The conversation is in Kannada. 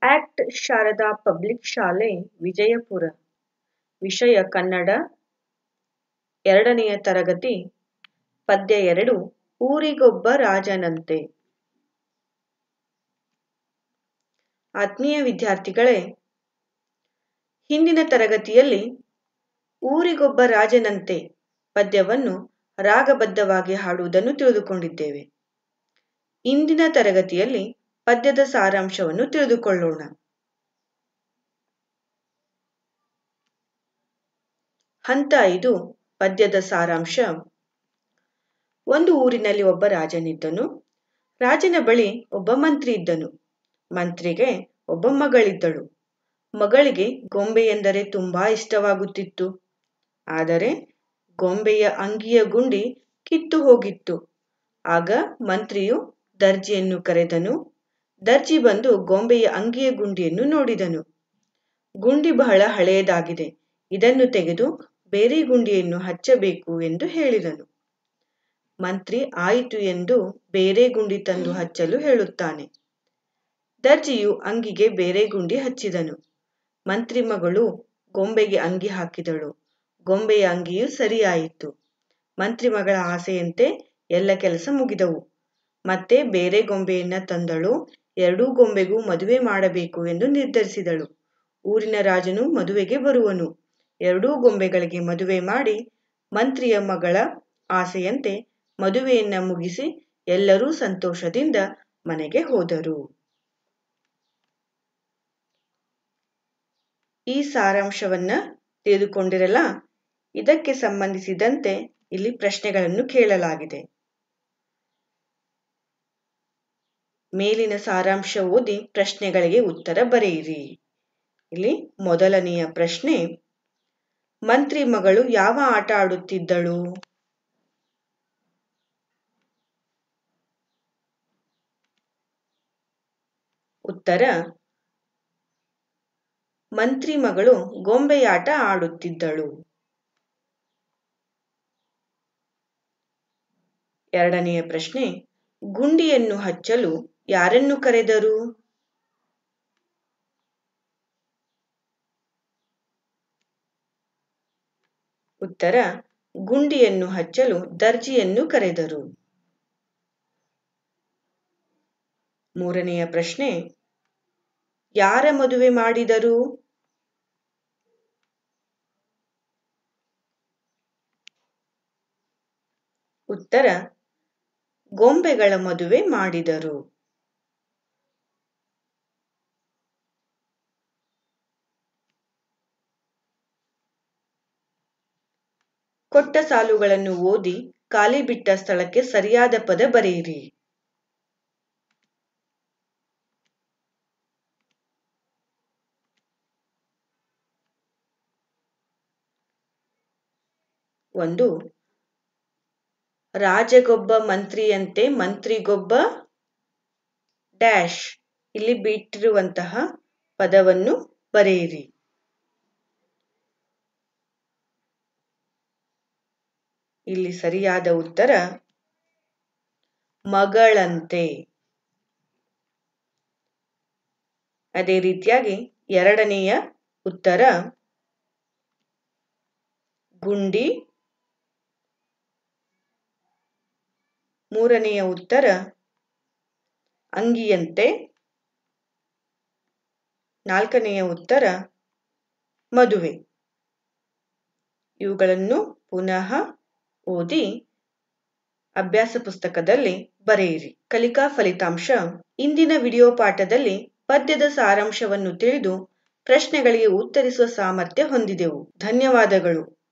ಆಕ್ಟ್ ಶಾರದಾ ಪಬ್ಲಿಕ್ ಶಾಲೆ ವಿಜಯಪುರ ವಿಷಯ ಕನ್ನಡ ಎರಡನೆಯ ತರಗತಿ ಪದ್ಯ ಎರಡು ಊರಿಗೊಬ್ಬ ರಾಜನಂತೆ ಆತ್ಮೀಯ ವಿದ್ಯಾರ್ಥಿಗಳೇ ಹಿಂದಿನ ತರಗತಿಯಲ್ಲಿ ಊರಿಗೊಬ್ಬ ರಾಜನಂತೆ ಪದ್ಯವನ್ನು ರಾಗಬದ್ಧವಾಗಿ ಹಾಡುವುದನ್ನು ತಿಳಿದುಕೊಂಡಿದ್ದೇವೆ ಇಂದಿನ ತರಗತಿಯಲ್ಲಿ ಪದ್ಯದ ಸಾರಾಂಶವನ್ನು ತಿಳಿದುಕೊಳ್ಳೋಣ ಹಂತ ಐದು ಪದ್ಯದ ಸಾರಾಂಶ ಒಂದು ಊರಿನಲ್ಲಿ ಒಬ್ಬ ರಾಜನಿದ್ದನು ರಾಜನ ಬಳಿ ಒಬ್ಬ ಮಂತ್ರಿ ಇದ್ದನು ಮಂತ್ರಿಗೆ ಒಬ್ಬ ಮಗಳಿದ್ದಳು ಮಗಳಿಗೆ ಗೊಂಬೆ ಎಂದರೆ ತುಂಬಾ ಇಷ್ಟವಾಗುತ್ತಿತ್ತು ಆದರೆ ಗೊಂಬೆಯ ಅಂಗಿಯ ಗುಂಡಿ ಕಿತ್ತು ಹೋಗಿತ್ತು ಆಗ ಮಂತ್ರಿಯು ದರ್ಜಿಯನ್ನು ಕರೆದನು ದರ್ಜಿ ಬಂದು ಗೊಂಬೆಯ ಅಂಗಿಯ ಗುಂಡಿಯನ್ನು ನೋಡಿದನು ಗುಂಡಿ ಬಹಳ ಹಳೆಯದಾಗಿದೆ ಇದನ್ನು ತೆಗೆದು ಬೇರೆ ಗುಂಡಿಯನ್ನು ಹಚ್ಚಬೇಕು ಎಂದು ಹೇಳಿದನು ಮಂತ್ರಿ ಆಯಿತು ಎಂದು ಬೇರೆ ಗುಂಡಿ ತಂದು ಹಚ್ಚಲು ಹೇಳುತ್ತಾನೆ ದರ್ಜಿಯು ಅಂಗಿಗೆ ಬೇರೆ ಗುಂಡಿ ಹಚ್ಚಿದನು ಮಂತ್ರಿ ಮಗಳು ಗೊಂಬೆಗೆ ಅಂಗಿ ಹಾಕಿದಳು ಗೊಂಬೆಯ ಅಂಗಿಯು ಸರಿಯಾಯಿತು ಮಂತ್ರಿ ಮಗಳ ಆಸೆಯಂತೆ ಎಲ್ಲ ಕೆಲಸ ಮುಗಿದವು ಮತ್ತೆ ಬೇರೆ ಗೊಂಬೆಯನ್ನ ತಂದಳು ಎರಡೂ ಗೊಂಬೆಗೂ ಮದುವೆ ಮಾಡಬೇಕು ಎಂದು ನಿರ್ಧರಿಸಿದಳು ಊರಿನ ರಾಜನು ಮದುವೆಗೆ ಬರುವನು ಎರಡೂ ಗೊಂಬೆಗಳಿಗೆ ಮದುವೆ ಮಾಡಿ ಮಂತ್ರಿಯ ಮಗಳ ಆಸೆಯಂತೆ ಮದುವೆಯನ್ನ ಮುಗಿಸಿ ಎಲ್ಲರೂ ಸಂತೋಷದಿಂದ ಮನೆಗೆ ಹೋದರು ಈ ಸಾರಾಂಶವನ್ನ ತಿಳಿದುಕೊಂಡಿರಲ್ಲ ಇದಕ್ಕೆ ಸಂಬಂಧಿಸಿದಂತೆ ಇಲ್ಲಿ ಪ್ರಶ್ನೆಗಳನ್ನು ಕೇಳಲಾಗಿದೆ ಮೇಲಿನ ಸಾರಾಂಶ ಓದಿ ಪ್ರಶ್ನೆಗಳಿಗೆ ಉತ್ತರ ಬರೆಯಿರಿ ಇಲ್ಲಿ ಮೊದಲನೆಯ ಪ್ರಶ್ನೆ ಮಂತ್ರಿ ಮಗಳು ಯಾವ ಆಟ ಆಡುತ್ತಿದ್ದಳು ಉತ್ತರ ಮಂತ್ರಿ ಮಗಳು ಗೊಂಬೆಯಾಟ ಆಡುತ್ತಿದ್ದಳು ಎರಡನೆಯ ಪ್ರಶ್ನೆ ಗುಂಡಿಯನ್ನು ಹಚ್ಚಲು ಯಾರನ್ನು ಕರೆದರು ಉತ್ತರ ಗುಂಡಿಯನ್ನು ಹಚ್ಚಲು ದರ್ಜಿಯನ್ನು ಕರೆದರು ಮೂರನೆಯ ಪ್ರಶ್ನೆ ಯಾರ ಮದುವೆ ಮಾಡಿದರು ಉತ್ತರ ಗೊಂಬೆಗಳ ಮದುವೆ ಮಾಡಿದರು ಕೊಟ್ಟ ಸಾಲುಗಳನ್ನು ಓದಿ ಖಾಲಿ ಬಿಟ್ಟ ಸ್ಥಳಕ್ಕೆ ಸರಿಯಾದ ಪದ ಬರೆಯಿರಿ ಒಂದು ರಾಜಗೊಬ್ಬ ಮಂತ್ರಿಯಂತೆ ಮಂತ್ರಿಗೊಬ್ಬ ಡ್ಯಾಶ್ ಇಲ್ಲಿ ಬಿಟ್ಟಿರುವಂತಹ ಪದವನ್ನು ಬರೆಯಿರಿ ಇಲ್ಲಿ ಸರಿಯಾದ ಉತ್ತರ ಮಗಳಂತೆ ಅದೇ ರೀತಿಯಾಗಿ ಎರಡನೆಯ ಉತ್ತರ ಗುಂಡಿ ಮೂರನೆಯ ಉತ್ತರ ಅಂಗಿಯಂತೆ ನಾಲ್ಕನೆಯ ಉತ್ತರ ಮದುವೆ ಇವುಗಳನ್ನು ಪುನಃ ಓದಿ ಅಭ್ಯಾಸ ಪುಸ್ತಕದಲ್ಲಿ ಬರೆಯಿರಿ ಕಲಿಕಾ ಫಲಿತಾಂಶ ಇಂದಿನ ವಿಡಿಯೋ ಪಾಠದಲ್ಲಿ ಪದ್ಯದ ಸಾರಾಂಶವನ್ನು ತಿಳಿದು ಪ್ರಶ್ನೆಗಳಿಗೆ ಉತ್ತರಿಸುವ ಸಾಮರ್ಥ್ಯ ಹೊಂದಿದೆವು ಧನ್ಯವಾದಗಳು